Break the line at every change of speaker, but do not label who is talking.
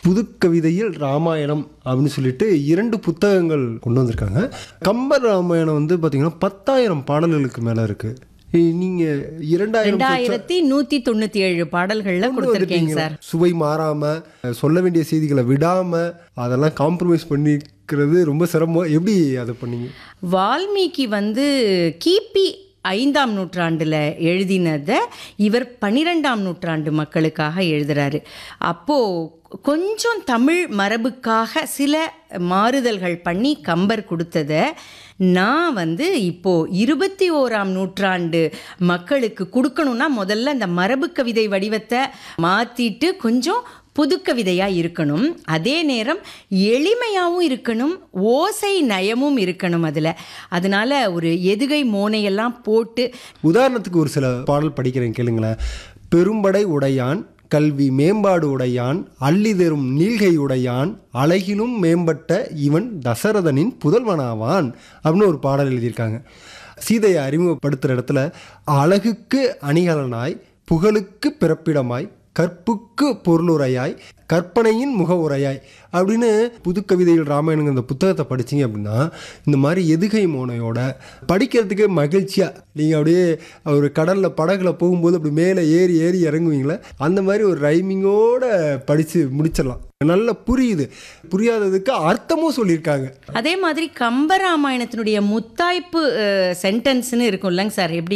புதுக்கவிதையில் ராமாயணம் அப்படின்னு சொல்லிட்டு இரண்டு புத்தகங்கள் கொண்டு வந்திருக்காங்க கம்பர் ராமாயணம் வந்து பார்த்தீங்கன்னா பத்தாயிரம் பாடல்களுக்கு மேலே இருக்கு நீங்க இரண்டாயிரம்
ரெண்டாயிரத்தி நூத்தி தொண்ணூத்தி ஏழு பாடல்கள்ல கொடுத்திருக்கீங்க சார்
சுவை மாறாம சொல்ல வேண்டிய செய்திகளை விடாம அதெல்லாம் காம்ப்ரமைஸ் பண்ணிக்கிறது ரொம்ப சிரமம் எப்படி அதை பண்ணீங்க
வால்மீகி வந்து கிபி ஐந்தாம் நூற்றாண்டில் எழுதினதை இவர் பன்னிரெண்டாம் நூற்றாண்டு மக்களுக்காக எழுதுறாரு அப்போது கொஞ்சம் தமிழ் மரபுக்காக சில மாறுதல்கள் பண்ணி கம்பர் கொடுத்ததை நான் வந்து இப்போ இருபத்தி ஓராம் நூற்றாண்டு மக்களுக்கு கொடுக்கணும்னா முதல்ல இந்த மரபு கவிதை வடிவத்தை மாற்றிட்டு கொஞ்சம் புதுக்கவிதையாக இருக்கணும் அதே நேரம் எளிமையாகவும் இருக்கணும் ஓசை நயமும் இருக்கணும் அதில் அதனால ஒரு எதுகை மோனையெல்லாம் போட்டு
உதாரணத்துக்கு ஒரு சில பாடல் படிக்கிறேன் கேளுங்களேன் பெரும்படை உடையான் கல்வி மேம்பாடு உடையான் அள்ளி தரும் நீள்கை உடையான் அழகிலும் மேம்பட்ட இவன் தசரதனின் புதல்வனாவான் அப்படின்னு ஒரு பாடல் எழுதியிருக்காங்க சீதையை அறிமுகப்படுத்துகிற இடத்துல அழகுக்கு அணிகலனாய் புகழுக்கு பிறப்பிடமாய் கற்புக்கு பொருளுரையாய் கற்பனையின் முக உரையாய் அப்படின்னு புதுக்கவிதைகள் ராமாயணங்க இந்த புத்தகத்தை படிச்சீங்க அப்படின்னா இந்த மாதிரி எதுகை மோனையோட படிக்கிறதுக்கு மகிழ்ச்சியாக நீங்கள் அப்படியே ஒரு கடலில் படகுல போகும்போது அப்படி மேலே ஏறி ஏறி இறங்குவீங்களே அந்த மாதிரி ஒரு ரைமிங்கோட படித்து முடிச்சிடலாம் நல்லா புரியுது புரியாததுக்கு அர்த்தமும் சொல்லியிருக்காங்க
அதே மாதிரி கம்பராமாயணத்தினுடைய முத்தாய்ப்பு சென்டென்ஸ்னு இருக்கும் இல்லைங்க சார் எப்படி